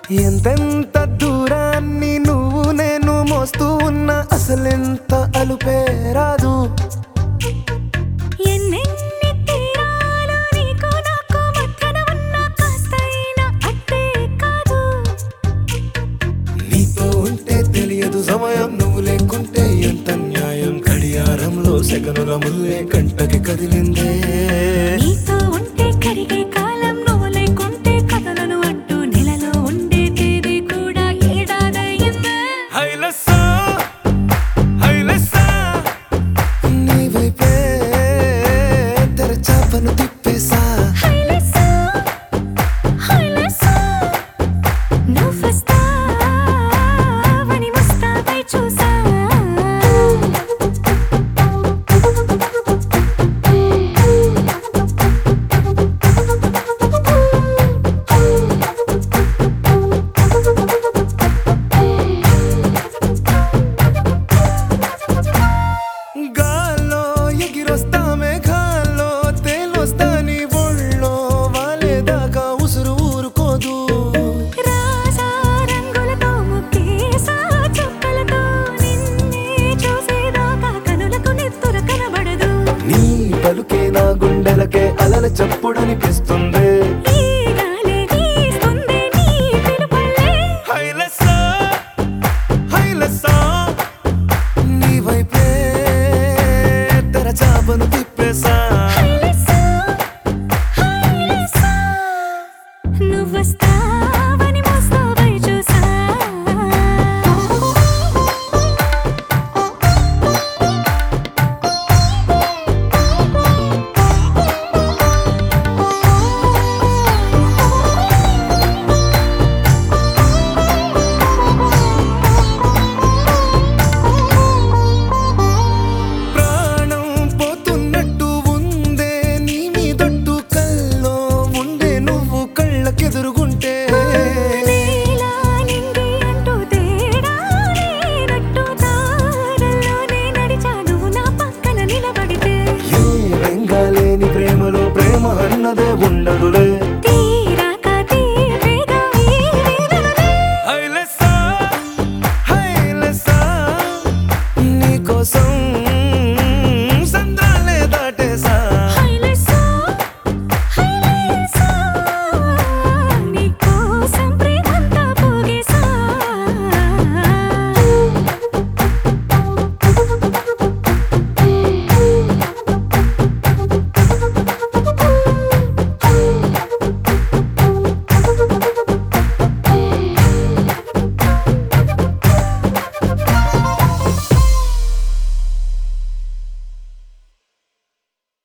ఎంతెంత దూరాన్ని నువ్వు నేను మోస్తూ ఉన్నా అసలెంత అలుపే రాదు ఎన్నెన్ని తీరాలు నీకు నాకు మధ్యన ఉన్న కాస్తైనా అట్టే కాదు నీతో ఉంటే తెలియదు సమయం నువ్వు లేకుంటే ఎంత న్యాయం గడియారంలో సెగనుల ముల్లే కంటకి కదిలిందే నీతో ఉంటే కరిగే కాలం నువ్వు లేకుంటే కథలను అంటూ నెలలో ఉండే తేదీ కూడా ఏడాదయ్యిందే హైలెస్సా, హైలెస్సా. నీ వైపే తెరచాపను తిప్పేసా హైలెస్సా, హైలెస్సా, నువ్వొస్తావని ముస్తాబై చూసా గాల్లో ఎగిరొస్తా మేఘాల్లో తేలొస్తా నీ ఒళ్ళో వాలేదాకా ఉసురు ఊరుకోదు రాజా రంగులతో ముగ్గేసా చుక్కలతో నిన్నే చూసేదాకా కనులకు నెత్తుర కనబడదు నీ పలుకే నా గుండెలకే అలల చప్పుడనిపిస్తుంది ఈ గాలి వీస్తుంది నీ పిలుపుల్లే హైలెస్సా, హైలెస్సా. నీ వైపే తెరచాపను తిప్పేసా హైలెస్సా, హైలెస్సా, నువ్వొస్తావని మోస్తావై చూసా ప్రాణం పోతున్నట్టు ఉందే నీ మీదొట్టు కల్లో ఉండే నువ్వు కళ్ళకెదురుగుంటే నీలా నింగి అంటూ తేడా లేనట్టు దారుల్లోనే నడిచా నువ్వు నా పక్కన నిలబడితే ఏ బెంగాలేని ప్రేమలో ప్రేమ అన్నదే ఉండదులే